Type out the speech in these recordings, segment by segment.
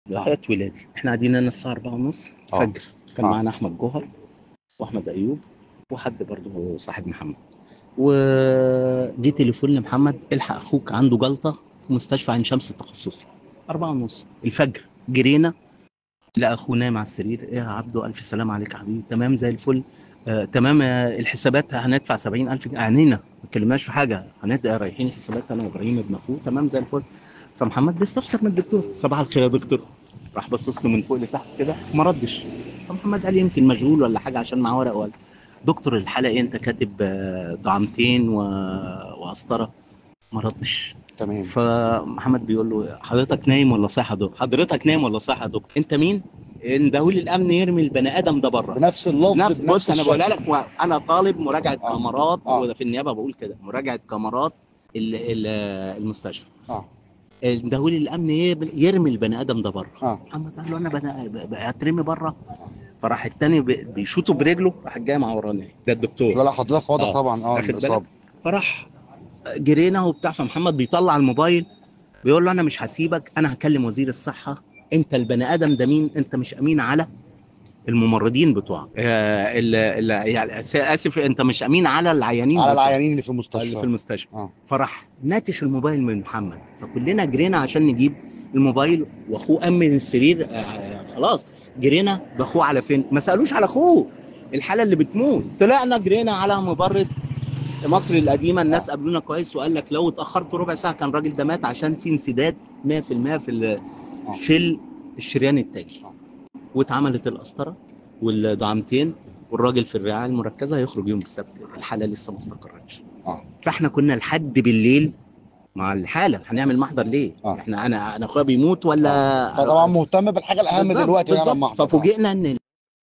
حياة ولادي احنا قاعدين هنا الساعة 4 ونص آه. فجر كان آه. معانا أحمد جوهر وأحمد أيوب وحد برضه صاحب محمد وجي تليفون لمحمد الحق أخوك عنده جلطة في مستشفى عين شمس التخصصي 4 ونص الفجر جرينا لقى أخوه نايم على السرير إيه يا عبده ألف سلام عليك يا حبيبي تمام زي الفل آه تمام آه، الحسابات هندفع 70000 جنيه عنينا ما اتكلمناش في حاجة هندفع رايحين حسابات أنا وإبراهيم ابن أخوه تمام زي الفل فمحمد بيستفسر من الدكتور صباح الخير يا دكتور راح باصص له من فوق لتحت كده ما ردش فمحمد قال يمكن مشغول ولا حاجه عشان معاه ورق ولا دكتور الحلقه إيه؟ انت كاتب آه، دعمتين و... وقسطره ما ردش تمام فمحمد بيقول له حضرتك نايم ولا صاحي يا دكتور حضرتك نايم ولا صاحي يا دكتور انت مين اندهولي الامن يرمي البني ادم ده بره بنفس اللفظ نفس بنفس بص انا الشكل. بقولها لك و- انا طالب مراجعه آه. كاميرات آه. وفي النيابه بقول كده مراجعه كاميرات ال- ال- المستشفى اه اندهولي الامن يب- يرمي البني ادم ده بره اه محمد قال له انا بنا- ب- ب- هترمي بره فراح التاني ب- بيشوطه برجله راح جاي مع وراني ده الدكتور لا لا حضرتك واضح آه. طبعا اه واخد بالك؟ الاصابه فراح جرينا وبتاع فمحمد بيطلع الموبايل بيقول له انا مش هسيبك انا هكلم وزير الصحه انت البني ادم ده مين انت مش امين على الممرضين بتوعك آه ال ال يعني آس- اسف انت مش امين على العيانين على بتوعك. العيانين اللي في اللي في المستشفى المستشفى اه فراح ناتش الموبايل من محمد فكلنا جرينا عشان نجيب الموبايل واخوه قام من السرير آه خلاص جرينا باخوه على فين ما سالوش على اخوه الحاله اللي بتموت طلعنا جرينا على مبرد مصر القديمه الناس قابلونا كويس وقال لك لو اتاخرت ربع ساعه كان الراجل ده مات عشان في انسداد 100% في ال- في الشريان التاجي آه. واتعملت القسطره والدعامتين والراجل في الرعايه المركزه هيخرج يوم السبت الحاله لسه ما استقرتش اه فاحنا كنا لحد بالليل مع الحاله هنعمل محضر ليه؟ آه. احنا انا انا اخويا بيموت ولا فطبعا مهتم بالحاجه الاهم بالظبط، دلوقتي يعني بالظبط. المحضر ففوجئنا ان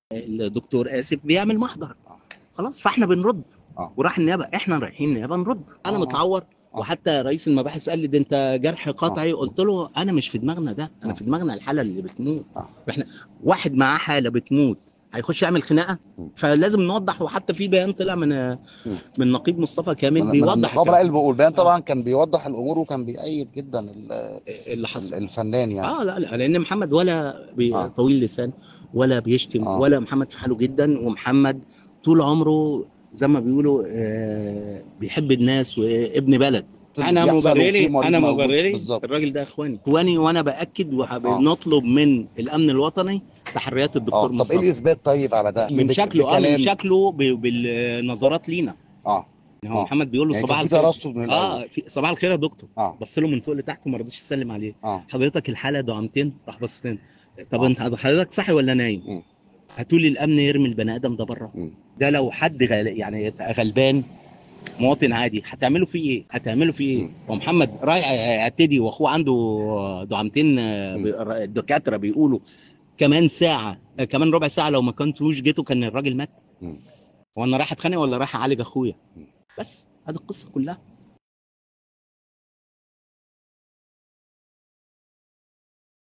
الدكتور اسف بيعمل محضر آه. خلاص فاحنا بنرد آه. وراح النيابه احنا رايحين النيابه نرد انا آه. متعور آه. وحتى رئيس المباحث قال لي ده انت جرح قطعي قلت له انا مش في دماغنا ده انا آه. في دماغنا الحاله اللي بتموت آه. احنا واحد معاه حاله بتموت هيخش يعمل خناقه م. فلازم نوضح وحتى في بيان طلع من م. من نقيب مصطفى كامل من- من بيوضح النقابه الكلام. العلم والبيان طبعا كان بيوضح الامور وكان بيأيد جدا ال- اللي حصل الفنان يعني اه لا لا لان محمد ولا بي آه. طويل لسان ولا بيشتم آه. ولا محمد في حاله جدا ومحمد طول عمره زي ما بيقولوا آه بيحب الناس وابن بلد انا بيحصل مبرري وفي مريض انا موجود. مبرري بالظبط الراجل ده اخواني اخواني وانا باكد آه. وبنطلب من الامن الوطني تحريات اه الدكتور طب ايه مصطفى الاثبات طيب على ده من بك- شكله اه من بكلام. شكله ب- بالنظرات لينا اه يعني هو آه. محمد بيقول له يعني صباح كان في الخير ترصد من الاول اه في صباح الخير يا دكتور اه بص له من فوق لتحت وما رضيش يسلم عليه اه حضرتك الحاله دعمتين راح بص لنا طب آه. انت حضرتك صاحي ولا نايم مم. هاتوا لي الامن يرمي البني ادم ده بره مم. ده لو حد غل... يعني غلبان مواطن عادي هتعملوا فيه ايه هتعملوا فيه ايه مم. ومحمد رايح يعتدي واخوه عنده دعمتين مم. بي- الدكاتره بيقولوا كمان ساعه كمان ربع ساعه لو ما كنتوش جيتوا كان الراجل مات مم. هو انا رايح اتخانق ولا رايح اعالج اخويا مم. بس هذه القصه كلها